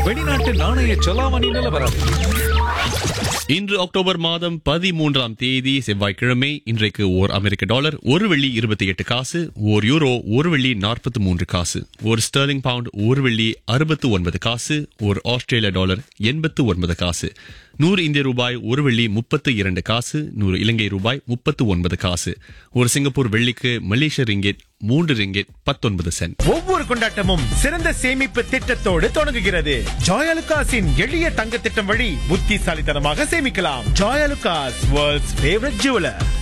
வெளிநாட்டு நாணய செலாவணி நிலவரம் இன்று அக்டோபர் மாதம் பதிமூன்றாம் தேதி செவ்வாய்க்கிழமை இன்றைக்கு ஓர் அமெரிக்க டாலர் ஒரு வெள்ளி இருபத்தி எட்டு காசு ஓர் யூரோ ஒரு வெள்ளி நாற்பத்தி மூன்று காசு ஒரு ஸ்டெர்லிங் பவுண்ட் ஒரு வெள்ளி அறுபத்து ஒன்பது காசு ஒரு ஆஸ்திரேலிய டாலர் எண்பத்து ஒன்பது காசு நூறு இந்திய ரூபாய் ஒரு வெள்ளி முப்பத்து இரண்டு காசு நூறு இலங்கை ரூபாய் முப்பத்து ஒன்பது காசு ஒரு சிங்கப்பூர் வெள்ளிக்கு மலேசிய ரிங்கெட் மூன்று ரிங்கெட் பத்தொன்பது சென்ட் ஒவ்வொரு கொண்டாட்டமும் சிறந்த சேமிப்பு திட்டத்தோடு தொடங்குகிறது ஜாயலுகாஸின் எளிய தங்க திட்டம் வழி புத்திசாலித்தனமாக சேமிக்கலாம் ஜாயலுகாஸ் வேர்ல்ட்ஸ் ஃபேவரட் ஜுவலர்